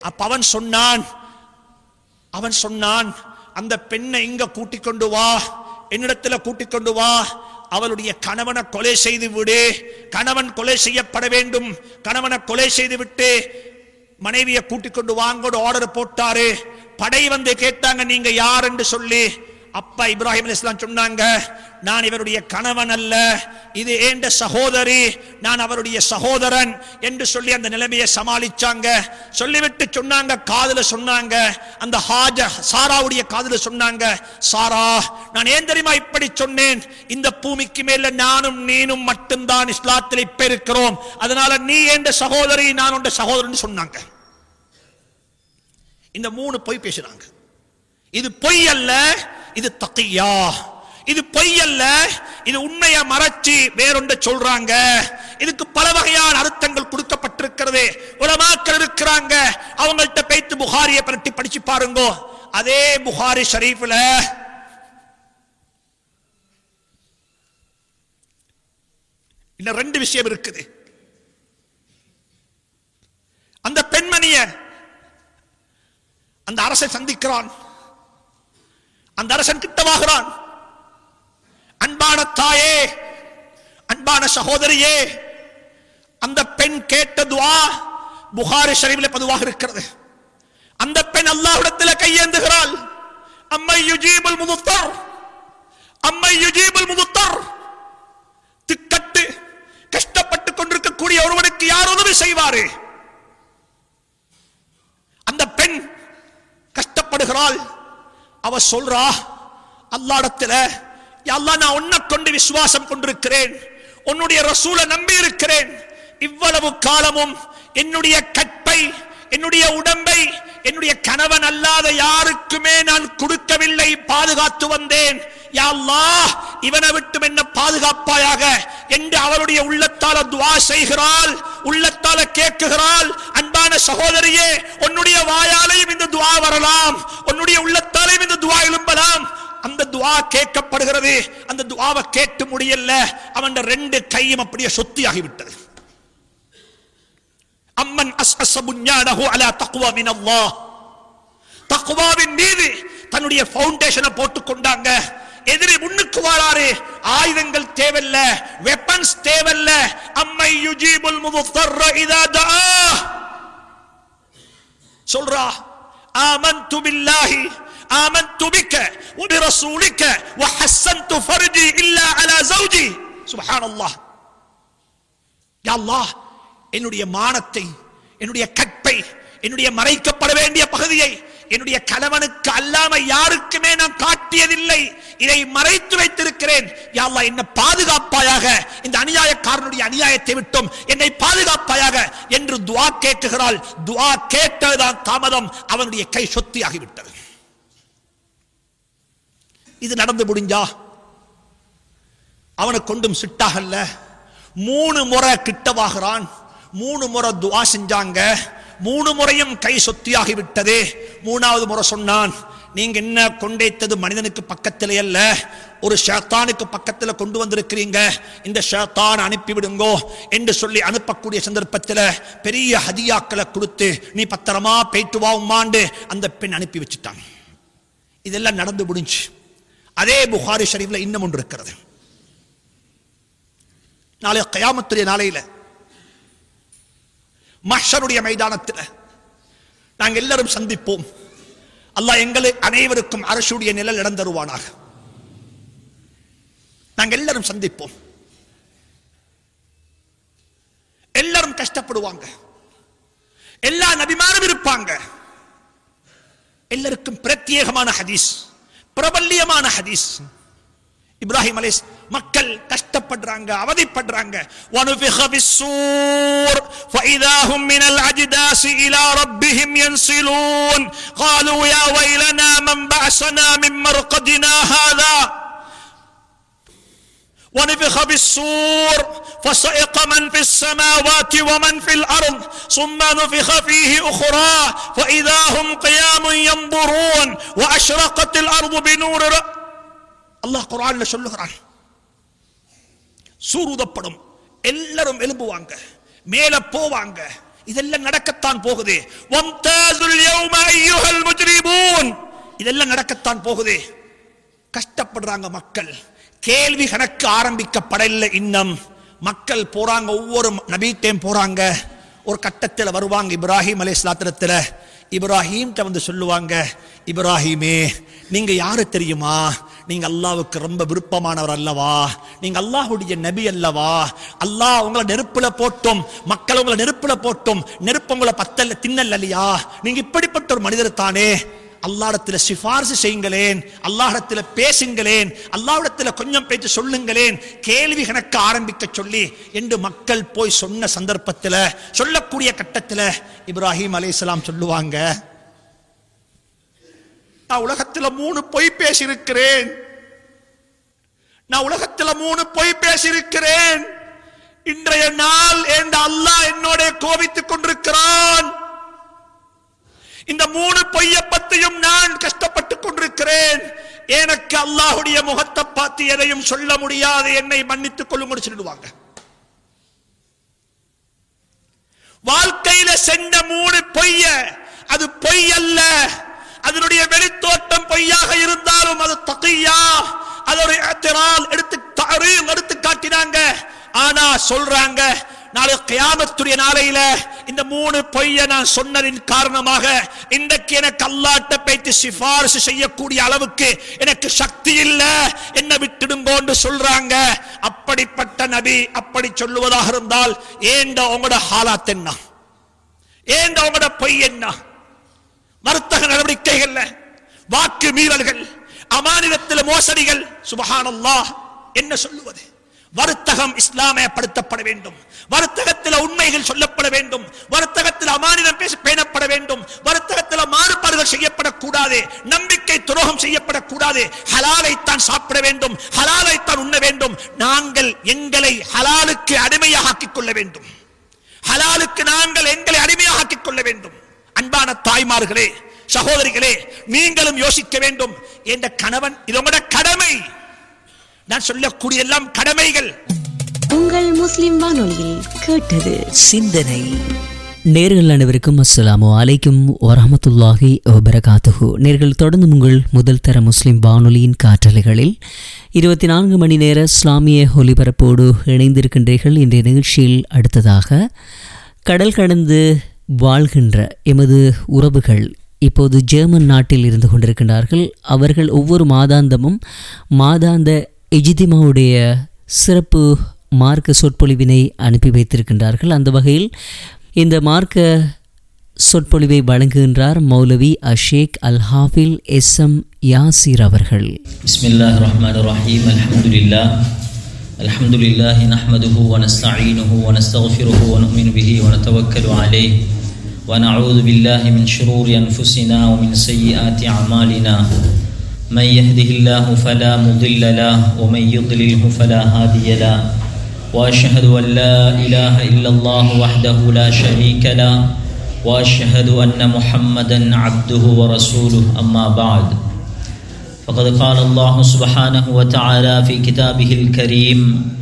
அப்ப அவன் சொன்னான் அவன் சொன்னான் அந்த பெண்ணை இங்க கூட்டிக் கொண்டு வா என்னிடத்துல கூட்டிக் கொண்டு வா அவளுடைய கணவனை கொலை செய்து விடு கணவன் கொலை செய்யப்பட வேண்டும் கணவனை கொலை செய்து விட்டு மனைவியை கூட்டிக் கொண்டு வாங்கோடு ஆர்டர் போட்டாரு படை வந்து கேட்டாங்க நீங்க யார் என்று சொல்லி அப்பா இப்ராஹிம் அலைஹிஸ்ஸலாம் சொன்னாங்க நான் இவருடைய கணவன் அல்ல இது ஏண்ட சகோதரி நான் அவருடைய சகோதரன் என்று சொல்லி அந்த நிலைமையை சமாளிச்சாங்க சொல்லிவிட்டு சொன்னாங்க காதுல சொன்னாங்க அந்த ஹாஜ சாராவுடைய காதுல சொன்னாங்க சாரா நான் ஏன் தெரியுமா இப்படி சொன்னேன் இந்த பூமிக்கு மேல நானும் நீனும் மட்டும்தான் இஸ்லாத்தில் இப்ப இருக்கிறோம் அதனால நீ ஏண்ட சகோதரி நான் உண்ட சகோதரன் சொன்னாங்க இந்த மூணு பொய் பேசுறாங்க இது பொய் அல்ல இது தக்கியா இது பொய் அல்ல இது உண்மையை மறைச்சி வேறொன்று சொல்றாங்க இதுக்கு பல வகையான அர்த்தங்கள் கொடுக்கப்பட்டிருக்கிறது உலமாக்கள் இருக்கிறாங்க அவங்கள்ட்ட பேத்து புகாரியை பரட்டி படிச்சு பாருங்க அதே புகாரி ஷரீஃப்ல இன்னும் ரெண்டு விஷயம் இருக்குது அந்த பெண்மணிய அந்த அரசன் சந்திக்கிறான் அந்த அரசன் கிட்டவாகிறான் அன்பான தாயே அன்பான சகோதரியே அந்த பெண் கேட்ட துவா புகாரி ஷரீஃபில் பதுவாக இருக்கிறது அந்த பெண் அல்லாஹ்விடத்தில் கையேந்துகிறாள் அம்மை யுஜீபுல் முதுத்தர் அம்மை யுஜீபுல் முதுத்தர் திக்கட்டு கஷ்டப்பட்டு கொண்டிருக்கக்கூடிய ஒருவனுக்கு யார் உதவி செய்வாரு அந்த பெண் கஷ்டப்படுகிறாள் அவ சொல்றா அல்லாடத்துல அல்லாஹ் நான் உன்னை கொண்டு விசுவாசம் கொண்டிருக்கிறேன் உன்னுடைய ரசூலை நம்பி இருக்கிறேன் இவ்வளவு காலமும் என்னுடைய கற்பை என்னுடைய உடம்பை என்னுடைய கணவன் அல்லாத யாருக்குமே நான் கொடுக்கவில்லை பாதுகாத்து வந்தேன் யா அல்லாஹ் இவனை விட்டும் என்ன பாதுகாப்பாயாக என்று அவளுடைய உள்ளத்தால துவா செய்கிறாள் உள்ளத்தால கேட்குகிறாள் அன்பான சகோதரியே உன்னுடைய வாயாலையும் இந்த துவா வரலாம் உன்னுடைய உள்ளத்தாலையும் இந்த துவா எழும்பலாம் அந்த துவா கேட்கப்படுகிறது அந்த துவாவை கேட்டு முடியல அவன் ரெண்டு கையும் அப்படியே சொத்தியாகிவிட்டது அம்மன் அஸ் அசபுஞானஹு அலா தக்வா மின் அல்லாஹ் தக்வாவின் மீது தன்னுடைய ஃபவுண்டேஷனை போட்டுக் கொண்டாங்க எதிரி முன்னுக்கு வாராரு ஆயுதங்கள் தேவையில்ல வெப்பன்ஸ் தேவையில்ல அம்மை யுஜீபுல் முதுத்தர்ர இதா தஆ சொல்றா ஆமன்து பில்லாஹி آمنت بك وبرسولك وحسنت فرجي إلا على زوجي سبحان الله يا الله என்னுடைய மானத்தை என்னுடைய கற்பை என்னுடைய மறைக்கப்பட வேண்டிய பகுதியை என்னுடைய கணவனுக்கு அல்லாம யாருக்குமே நான் காட்டியதில்லை இதை மறைத்து வைத்திருக்கிறேன் யா அல்லாஹ் என்ன பாதுகாப்பாயாக இந்த அநியாயக்காரனுடைய அநியாயத்தை விட்டும் என்னை பாதுகாப்பாயாக என்று துஆ கேட்குகிறாள் துஆ கேட்டதுதான் தாமதம் அவனுடைய கை சொத்தியாகிவிட்டது இது நடந்து முடிஞ்சா அவனை கொண்டும் சிட்டாகல்ல மூணு முறை கிட்டவாகிறான் மூணு முறை துவா செஞ்சாங்க மூணு முறையும் கை சொத்தியாகி விட்டது மூணாவது முறை சொன்னான் நீங்க என்ன கொண்டைத்தது மனிதனுக்கு பக்கத்திலே அல்ல ஒரு ஷேத்தானுக்கு பக்கத்தில் கொண்டு வந்திருக்கிறீங்க இந்த ஷேத்தான் அனுப்பி விடுங்கோ என்று சொல்லி அனுப்பக்கூடிய சந்தர்ப்பத்தில் பெரிய ஹதியாக்களை கொடுத்து நீ பத்திரமா போயிட்டு வா உம்மாண்டு அந்த பெண் அனுப்பி வச்சுட்டான் இதெல்லாம் நடந்து முடிஞ்சு அதே புகாரி ஷரீஃப்ல இன்னும் ஒன்று இருக்கிறது நாளை கயாமத்துடைய நாளையில மஹ்ஷருடைய மைதானத்தில் நாங்கள் எல்லாரும் சந்திப்போம் அல்லாஹ் எங்களை அனைவருக்கும் அரசுடைய நிழல் இடம் தருவானாக நாங்கள் எல்லாரும் சந்திப்போம் எல்லாரும் கஷ்டப்படுவாங்க எல்லா நபிமாரும் இருப்பாங்க எல்லாருக்கும் பிரத்யேகமான ஹதீஸ் பிரபல்யமான ஹதீஸ் இப்ராஹிம் அலைஸ் மக்கள் கஷ்டப்படுறாங்க அவதிப்படுறாங்க وَنُفِخَ بِالصُّورِ فَإِذَا هُمْ مِنَ الْأَجْدَاثِ إِلَى رَبِّهِمْ يَنْسِلُونَ قَالُوا يَا وَيْلَنَا مَنْ بَعَثَنَا مِنْ مَرْقَدِنَا هَذَا ونفخ بالصور فصعق من في السماوات ومن في الارض ثم نفخ فيه اخرى فاذا هم قيام ينظرون واشرقت الارض بنور ر... அல்லாஹ் குரான்ல சொல்லுகிறான் சூருதப்படும் எல்லாரும் எழும்புவாங்க மேல போவாங்க இதெல்லாம் நடக்கத்தான் போகுது வம்தாசுல் யௌம அய்யுஹல் முஜ்ரிமூன் இதெல்லாம் நடக்கத்தான் போகுது கஷ்டப்படுறாங்க மக்கள் கேள்வி கணக்கு ஆரம்பிக்கப்படவில்லை இன்னும் மக்கள் போறாங்க ஒவ்வொரு நபீட்டையும் போறாங்க ஒரு கட்டத்தில் வருவாங்க இப்ராஹிம் அலை இஸ்லாத்திரத்தில் இப்ராஹிம்கிட்ட வந்து சொல்லுவாங்க இப்ராஹிமே நீங்க யாரு தெரியுமா நீங்க அல்லாவுக்கு ரொம்ப விருப்பமானவர் அல்லவா நீங்க அல்லாஹ்வுடைய நபி அல்லவா அல்லாஹ் உங்களை நெருப்புல போட்டும் மக்கள் உங்களை நெருப்புல போட்டும் நெருப்பு உங்களை பத்தல்ல தின்னல் இல்லையா நீங்க இப்படிப்பட்ட ஒரு மனிதர் தானே அல்லாஹ்விடத்துல சிபாரிசு செய்யுங்களேன் அல்லாஹ்விடத்துல பேசுங்களேன் அல்லாஹ்விடத்துல கொஞ்சம் பேச்சு சொல்லுங்களேன் கேள்வி கணக்கு ஆரம்பிக்க சொல்லி என்று மக்கள் போய் சொன்ன சந்தர்ப்பத்தில் சொல்லக்கூடிய கட்டத்தில் இப்ராஹிம் அலைஹிஸ்ஸலாம் சொல்லுவாங்க நான் உலகத்துல மூணு பொய் பேசியிருக்கிறேன் நான் உலகத்துல மூணு பொய் பேசியிருக்கிறேன் இன்றைய நாள் என்ற அல்லாஹ் என்னோட கோபித்துக் கொண்டிருக்கிறான் இந்த மூணு பொய்ய பத்தியும் நான் கஷ்டப்பட்டுக் கொண்டிருக்கிறேன் எனக்கு அல்லாஹுடைய முகத்தை பார்த்து எதையும் சொல்ல முடியாது என்னை மன்னித்துக் கொள்ளும் சொல்லிடுவாங்க வாழ்க்கையில சென்ற மூணு பொய்ய அது பொய் அல்ல அதனுடைய வெளித்தோட்டம் பொய்யாக இருந்தாலும் அது தகையா அதோட எடுத்து தரீம் எடுத்து காட்டினாங்க ஆனா சொல்றாங்க நாளை கியாமத்துடைய நாளையில இந்த மூணு பொய்ய நான் சொன்னதின் காரணமாக இன்றைக்கு எனக்கு அல்லாட்ட பேச்சு சிபாரிசு செய்யக்கூடிய அளவுக்கு எனக்கு சக்தி இல்ல என்ன விட்டுடுங்கோன்னு சொல்றாங்க அப்படிப்பட்ட நபி அப்படி சொல்லுவதாக இருந்தால் ஏண்ட உங்களோட ஹாலாத் என்ன ஏண்ட உங்களோட பொய் என்ன வர்த்தக நடவடிக்கைகள்ல வாக்கு மீறல்கள் அமானிடத்தில் மோசடிகள் சுபஹானல்லாஹ் என்ன சொல்லுவது வர்த்தகம் இஸ்லாமயப்படுத்தப்பட வேண்டும் வர்த்தகத்தில் உண்மைகள் சொல்லப்பட வேண்டும் வர்த்தகத்தில் அமானிதம் பேச பேணப்பட வேண்டும் வர்த்தகத்தில் மாறுபாடுகள் செய்யப்படக்கூடாது நம்பிக்கை துரோகம் செய்யப்படக்கூடாது ஹலாலைத்தான் சாப்பிட வேண்டும் ஹலாலைத்தான் உண்ண வேண்டும் நாங்கள் எங்களை ஹலாலுக்கு அடிமையாக ஆக்கிக் கொள்ள வேண்டும் ஹலாலுக்கு நாங்கள் எங்களை அடிமையாக ஆக்கிக் கொள்ள வேண்டும் அன்பான தாய்மார்களே சகோதரிகளே நீங்களும் யோசிக்க வேண்டும் என்ற கணவன் இது உங்களோட கடமை நான் சொல்லக்கூடிய எல்லாம் கடமைகள் உங்கள் முஸ்லிம் வானொலியில் கேட்டது சிந்தனை நேர்கள் அனைவருக்கும் அஸ்ஸலாமு அலைக்கும் வரஹமத்துல்லாஹி வபரகாத்துஹு நேர்கள் தொடர்ந்து உங்கள் முதல் தர முஸ்லிம் வானொலியின் காற்றலைகளில் இருபத்தி நான்கு மணி நேர இஸ்லாமிய ஒலிபரப்போடு இணைந்திருக்கின்றீர்கள் இன்றைய நிகழ்ச்சியில் அடுத்ததாக கடல் கடந்து வாழ்கின்ற எமது உறவுகள் இப்போது ஜெர்மன் நாட்டில் இருந்து கொண்டிருக்கின்றார்கள் அவர்கள் ஒவ்வொரு மாதாந்தமும் மாதாந்த எஜிதிமாவுடைய சிறப்பு மார்க்க சொற்பொழிவினை அனுப்பி வைத்திருக்கின்றார்கள் அந்த வகையில் இந்த மார்க்க சொற்பொழிவை வழங்குகின்றார் மௌலவி அஷேக் அல் ஹாஃபில் எஸ் எம் யாசிர் அவர்கள் بسم الله الرحمن الرحيم الحمد لله الحمد لله نحمده ونستعينه ونستغفره ونؤمن به ونتوكل عليه ونعوذ بالله من شرور أنفسنا ومن سيئات أعمالنا من يهده الله فلا مضل له ومن يضلله فلا هادي له وأشهد أن لا إله إلا الله وحده لا شريك له وأشهد أن محمدا عبده ورسوله أما بعد فقد قال الله سبحانه وتعالى في كتابه الكريم